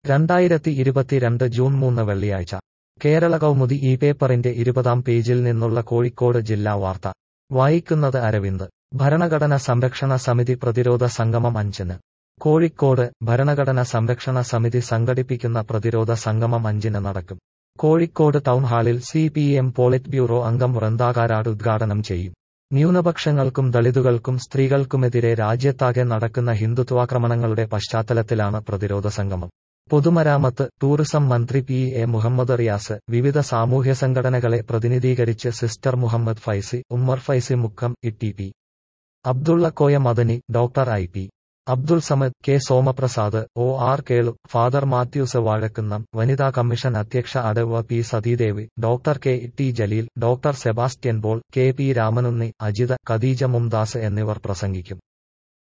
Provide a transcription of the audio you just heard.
രണ്ടായിരത്തി ഇരുപത്തിരണ്ട് ജൂൺ മൂന്ന് വെള്ളിയാഴ്ച കേരള കൗമുദി ഈ പേപ്പറിന്റെ ഇരുപതാം പേജിൽ നിന്നുള്ള കോഴിക്കോട് ജില്ലാ വാർത്ത വായിക്കുന്നത് അരവിന്ദ് ഭരണഘടന സംരക്ഷണ സമിതി പ്രതിരോധ സംഗമം അഞ്ചിന് കോഴിക്കോട് ഭരണഘടന സംരക്ഷണ സമിതി സംഘടിപ്പിക്കുന്ന പ്രതിരോധ സംഗമം അഞ്ചിന് നടക്കും കോഴിക്കോട് ടൗൺ ഹാളിൽ C P M polit bureau അംഗം വൃന്ദാകാരാട് ഉദ്ഘാടനം ചെയ്യും ന്യൂനപക്ഷങ്ങൾക്കും ദളിതുകൾക്കും സ്ത്രീകൾക്കുമെതിരെ രാജ്യത്താകെ നടക്കുന്ന ഹിന്ദുത്വാക്രമണങ്ങളുടെ പശ്ചാത്തലത്തിലാണ് പ്രതിരോധ സംഗമം പൊതുമരാമത്ത് ടൂറിസം മന്ത്രി പി എ മുഹമ്മദ് റിയാസ് വിവിധ സാമൂഹ്യ സംഘടനകളെ പ്രതിനിധീകരിച്ച് sister Muhammad Faizi Ummer Faizi Mukkam E P Abdullakoya Madani doctor I P Abdul Samad K Somaprasad O R Kelu father Mathews Vazhakkunnam വനിതാ കമ്മീഷൻ അധ്യക്ഷ അടവ P Sathidevi doctor K T Jaleel doctor Sebastian Paul K P Ramanunni Ajitha Khadeeja Mumtaz എന്നിവർ പ്രസംഗിക്കും